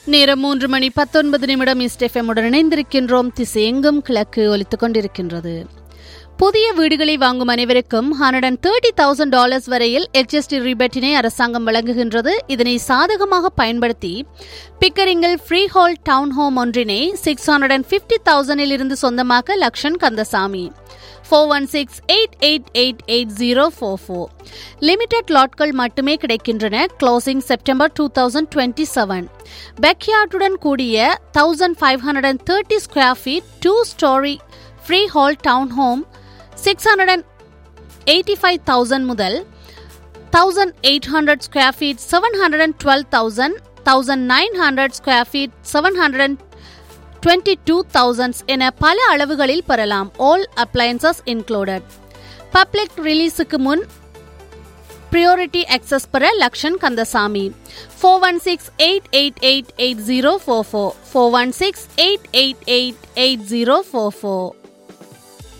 நேரம் மூன்று மணி பத்தொன்பது நிமிடம் இஸ்டெஃபெமுடன் இணைந்திருக்கின்றோம் திசையெங்கும் கிழக்கு ஒலித்துக் கொண்டிருக்கின்றது புதிய வீடுகளை வாங்கும் அனைவருக்கும் hundred and thirty thousand dollars வரையில் எச்எஸ்டி ரிபேட்டினை அரசாங்கம் வழங்குகின்றது இதனை சாதகமாக பயன்படுத்தி பிக்கரிங்கில் ஃப்ரீ ஹோல் டவுன் ஹோம் ஒன்றினை சிக்ஸ் ஹண்ட்ரட் அண்ட் பிப்டி தௌசண்டில் இருந்து சொந்தமாக்க Lakshan Kandasamy four one six eight eight eight eight zero four four limited லாட்கள் மட்டுமே கிடைக்கின்றன closing September two thousand twenty seven பேக்யார்டுடன் கூடிய thousand five hundred and thirty square feet two storey freehold town home six hundred and eighty five thousand முதல் thousand eight hundred square feet seven hundred and twelve thousand thousand nine hundred square feet seven hundred and twenty two thousands என பல அளவுகளில் பெறலாம் all appliances included public ரிலீஸுக்கு முன் priority access பெற Lakshan Kandasamy four one six eight eight eight eight zero four four four one six eight eight eight eight zero four four